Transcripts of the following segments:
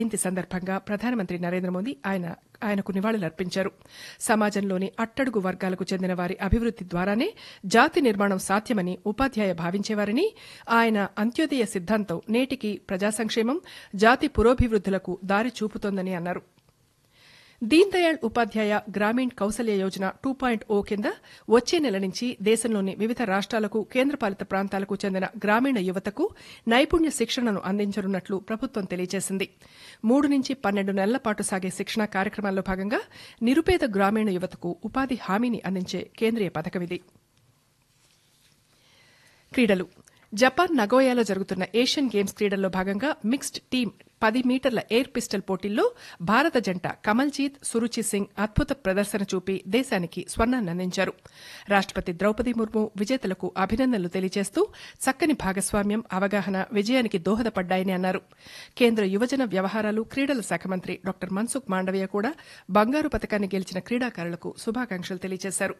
జయంతి సందర్భంగా ప్రధానమంత్రి నరేంద్ర మోదీ ఆయన ఆయనకు నివాళులర్పించారు సమాజంలోని అట్టడుగు వర్గాలకు చెందిన వారి అభివృద్ది ద్వారానే జాతి నిర్మాణం సాధ్యమని ఉపాధ్యాయ భావించేవారని ఆయన అంత్యోదయ సిద్ధాంతం నేటికి ప్రజా సంక్షేమం జాతి పురోభివృద్దులకు దారి చూపుతోందని అన్నారు Deen Dayal Upadhyaya Grameen Kaushalya Yojana two point O కింద వచ్చే నెల నుంచి దేశంలోని వివిధ రాష్ట్రాలకు కేంద్రపాలిత ప్రాంతాలకు చెందిన గ్రామీణ యువతకు నైపుణ్య శిక్షణను అందించనున్నట్లు ప్రభుత్వం తెలియజేసింది మూడు నుంచి పన్నెండు నెలల పాటు సాగే శిక్షణ కార్యక్రమాల్లో భాగంగా నిరుపేద గ్రామీణ యువతకు ఉపాధి హామీని అందించే కేంద్రీయ పథకమిది క్రీడలు జపాన్ నగోయాలో జరుగుతున్న ఏషియన్ గేమ్స్ క్రీడల్లో భాగంగా మిక్స్డ్ టీం పది మీటర్ల ఎయిర్ పిస్టల్ పోటీల్లో భారత జంట కమల్జీత్ సురుచి సింగ్ అద్భుత ప్రదర్శన చూపి దేశానికి స్వర్ణాన్ని అందించారు రాష్టపతి ద్రౌపది ముర్ము విజేతలకు అభినందనలు తెలియజేస్తూ చక్కని భాగస్వామ్యం అవగాహన విజయానికి దోహదపడ్డాయని అన్నారు కేంద్ర యువజన వ్యవహారాలు క్రీడల శాఖ మంత్రి డాక్టర్ మన్సుఖ్ మాండవీయ కూడా బంగారు పథకాన్ని గెలిచిన క్రీడాకారులకు శుభాకాంక్షలు తెలియజేశారు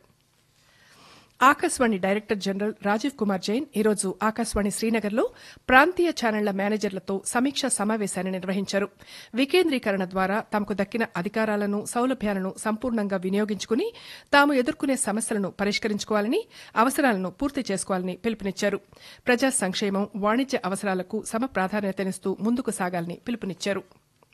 ఆకాశవాణి డైరెక్టర్ జనరల్ రాజీవ్ కుమార్ జైన్ ఈరోజు ఆకాశవాణి శ్రీనగర్లో ప్రాంతీయ ఛానళ్ల మేనేజర్లతో సమీక్షా సమావేశాన్ని నిర్వహించారు వికేంద్రీకరణ ద్వారా తమకు దక్కిన అధికారాలను సౌలభ్యాలను సంపూర్ణంగా వినియోగించుకుని తాము ఎదుర్కొనే సమస్యలను పరిష్కరించుకోవాలని అవసరాలను పూర్తి చేసుకోవాలని పిలుపునిచ్చారు ప్రజా సంక్షేమం వాణిజ్య అవసరాలకు సమ ప్రాధాన్యతనిస్తూ ముందుకు సాగాలని పిలుపునిచ్చారు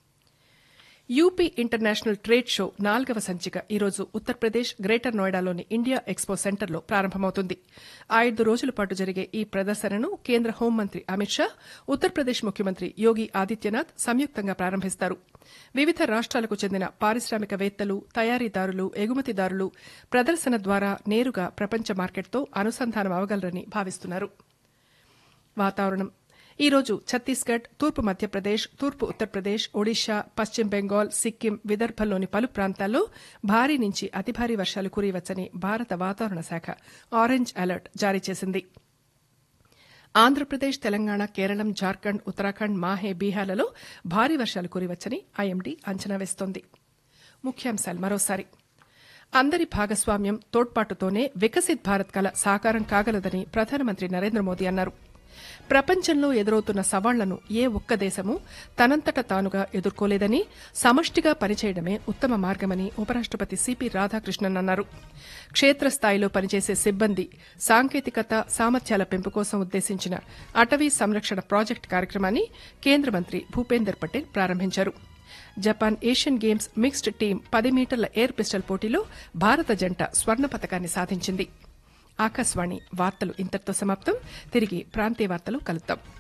యూపీ ఇంటర్నేషనల్ ట్రేడ్ షో నాలుగవ సంచిక ఈరోజు ఉత్తరప్రదేశ్ గ్రేటర్ నోయిడాలోని ఇండియా ఎక్స్పో సెంటర్లో ప్రారంభమవుతుంది ఐదు రోజుల పాటు జరిగే ఈ ప్రదర్శనను కేంద్ర హోంమంత్రి అమిత్ షా ఉత్తరప్రదేశ్ ముఖ్యమంత్రి యోగి ఆదిత్యనాథ్ సంయుక్తంగా ప్రారంభిస్తారు వివిధ రాష్ట్రాలకు చెందిన పారిశ్రామికవేత్తలు తయారీదారులు ఎగుమతిదారులు ప్రదర్శన ద్వారా నేరుగా ప్రపంచ మార్కెట్తో అనుసంధానం అవగలరని భావిస్తున్నారు వాతావరణం ఈ రోజు ఛత్తీస్గఢ్ తూర్పు మధ్యప్రదేశ్ తూర్పు ఉత్తరప్రదేశ్ ఒడిషా పశ్చిమ బెంగాల్ సిక్కిం విదర్భల్లోని పలు ప్రాంతాల్లో భారీ నుంచి అతి భారీ వర్షాలు కురియవచ్చని భారత వాతావరణ శాఖ ఆరెంజ్ అలర్ట్ జారీ చేసింది ఆంధ్రప్రదేశ్ తెలంగాణ కేరళం జార్ఖండ్ ఉత్తరాఖండ్ మాహే బీహార్లలో భారీ వర్షాలు కురియవచ్చని ఐఎండీ అంచనా వేస్తోంది ముఖ్యాంశాలు మరోసారి అందరి భాగస్వామ్యం తోడ్పాటుతోనే వికసిత్ భారత్ కల సాకారం కాగలదని ప్రధానమంత్రి నరేంద్ర మోదీ అన్నారు ప్రపంచంలో ఎదురవుతున్న సవాళ్లను ఏ ఒక్క దేశము తనంతట తానుగా ఎదుర్కోలేదని సమష్టిగా పనిచేయడమే ఉత్తమ మార్గమని ఉపరాష్టపతి సిపి రాధాకృష్ణన్ అన్నారు క్షేత్రస్థాయిలో పనిచేసే సిబ్బంది సాంకేతికత సామర్థ్యాల పెంపు కోసం ఉద్దేశించిన అటవీ సంరక్షణ ప్రాజెక్టు కార్యక్రమాన్ని కేంద్ర మంత్రి భూపేందర్ పటేల్ ప్రారంభించారు Japan Asian games mixed team పది మీటర్ల ఎయిర్ పిస్టల్ పోటీలో భారత జంట స్వర్ణ పతకాన్ని సాధించింది ఆకాశవాణి వార్తలు ఇంతటితో సమాప్తం తిరిగి ప్రాంతీయ వార్తలు కలుద్దాం